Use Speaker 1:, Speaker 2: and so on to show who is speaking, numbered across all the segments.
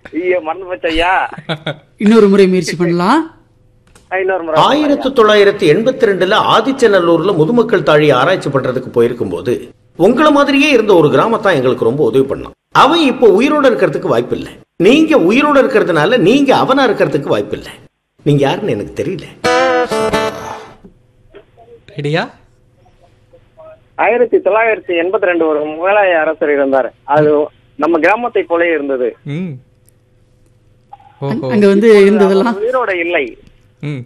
Speaker 1: ஐயோ மறந்து போச்சு ஐயா
Speaker 2: இன்னொரு முறை முயற்சி பண்ணலாம்
Speaker 1: இன்னொரு முறை
Speaker 3: ஆயிரத்தி தொள்ளாயிரத்தி எண்பத்தி ரெண்டுல ஆதிச்சநல்லூர்ல முதுமக்கள் தாழி ஆராய்ச்சி பண்றதுக்கு போயிருக்கும் போது உங்களை மாதிரியே இருந்த ஒரு கிராமத்தான் எங்களுக்கு ரொம்ப உதவி பண்ணான் அவன் இப்போ உயிரோட இருக்கிறதுக்கு வாய்ப்பில்லை நீங்க உயிரோட இருக்கிறதுனால நீங்க அவனா இருக்கிறதுக்கு வாய்ப்பில்லை நீங்க யாருன்னு எனக்கு தெரியல
Speaker 4: ரெடியா
Speaker 1: ஆயிரத்தி தொள்ளாயிரத்தி எண்பத்தி ரெண்டு ஒரு முகலாய அரசர் இருந்தார் அது நம்ம கிராமத்தை போலே இருந்தது
Speaker 4: ம் ஓஹோ
Speaker 2: அங்க வந்து இருந்ததெல்லாம்
Speaker 1: அவர் உயிரோட இல்லை
Speaker 4: ம்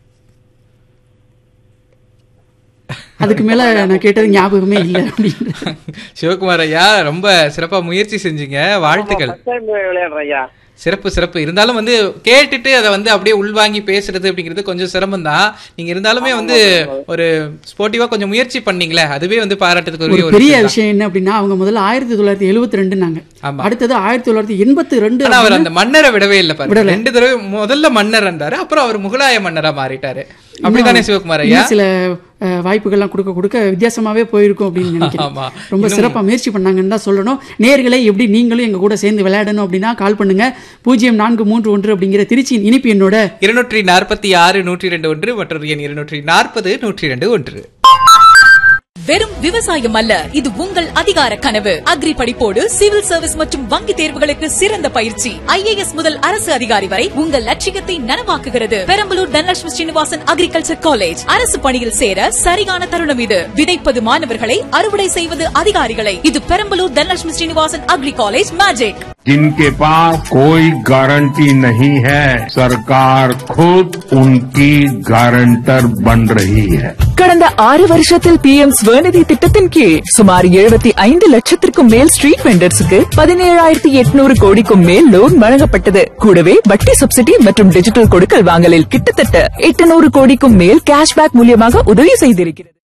Speaker 2: அதுக்கு மேல நான் கேட்டது ஞாபகமே இல்லை அப்படின்னு
Speaker 4: சிவகுமார் ஐயா ரொம்ப சிறப்பா முயற்சி செஞ்சீங்க வாழ்த்துக்கள்
Speaker 1: ஃபர்ஸ்ட் டைம் விளையாடுறேன் ஐயா
Speaker 4: சிறப்பு சிறப்பு இருந்தாலும் வந்து கேட்டுட்டு அதை வந்து அப்படியே உள்வாங்கி பேசுறது அப்படிங்கிறது கொஞ்சம் சிரமம் தான் நீங்க இருந்தாலுமே வந்து ஒரு ஸ்போர்ட்டிவா கொஞ்சம் முயற்சி பண்ணீங்களே அதுவே வந்து பாராட்டுறதுக்குரிய
Speaker 2: ஒரு
Speaker 4: ஒரு
Speaker 2: பெரிய
Speaker 4: விஷயம் தான்.
Speaker 2: விஷயம் என்ன அப்படின்னா அவங்க முதல்ல ஆயிரத்தி தொள்ளாயிரத்தி எழுபத்தி ரெண்டுனாங்க
Speaker 4: ஆமா.
Speaker 2: அடுத்தது ஆயிரத்தி தொள்ளாயிரத்தி எண்பத்தி ரெண்டு
Speaker 4: ஆனா அவர் அந்த மன்னரை விடவே இல்ல பாருங்க ரெண்டு தடவை முதல்ல மன்னர் இருந்தாரு அப்புறம் அவர் முகலாய மன்னரா மாறிட்டாரு அப்படித்தானே சிவகுமார் ஐயா
Speaker 2: இன்னும் சில அஹ், வாய்ப்புகள்லாம் கொடுக்க கொடுக்க வித்தியாசமாவே போயிருக்கும் அப்படின்னு
Speaker 4: ஆமா.
Speaker 2: நினைக்கிறேன் ரொம்ப சிறப்பா முயற்சி பண்ணாங்கன்னு தான் சொல்லணும் நேர்களை எப்படி நீங்களும் எங்க கூட சேர்ந்து விளையாடணும் அப்படின்னா கால் பண்ணுங்க பூஜ்ஜியம் நான்கு மூன்று ஒன்று அப்படிங்கிற திருச்சியின் இனிப்பு என்னோட
Speaker 4: இருநூற்றி நாற்பத்தி ஆறு நூற்றி ரெண்டு ஒன்று மற்றொரு எண் இருநூற்றி நாற்பது நூற்றி ரெண்டு ஒன்று
Speaker 5: வெறும் விவசாயம் அல்ல இது உங்கள் அதிகார கனவு அக்ரி படிப்போடு சிவில் சர்வீஸ் மற்றும் வங்கி தேர்வுகளுக்கு சிறந்த பயிற்சி ஐஏஎஸ் முதல் அரசு அதிகாரி வரை உங்கள் லட்சியத்தை நனவாக்குகிறது பெரம்பலூர் தனலட்சுமி ஸ்ரீனிவாசன் அக்ரிகல்ச்சர் காலேஜ் அரசு பணியில் சேர சரியான தருணம் இது விதைப்பது மாணவர்களை அறுவடை செய்வது அதிகாரிகளை இது Perambalur Dhanalakshmi Srinivasan agri college magic
Speaker 6: जिनके पास कोई गारंटी नहीं है सरकार खुद उनकी गारंटर बन रही है
Speaker 7: கடந்த ஆறு வருஷத்தில் பி எம் ஸ்வநிதி திட்டத்தின் கீழ் சுமார் எழுபத்தி ஐந்து லட்சத்திற்கும் மேல் ஸ்ட்ரீட் வெண்டர்ஸுக்கு பதினேழாயிரத்தி எட்நூறு கோடிக்கும் மேல் லோன் வழங்கப்பட்டது கூடவே வட்டி சப்சிடி மற்றும் டிஜிட்டல் கொடுக்கல் வாங்கலில் கிட்டத்தட்ட எட்டுநூறு கோடிக்கும் மேல் கேஷ்பேக் மூலியமாக உதவி செய்திருக்கிறது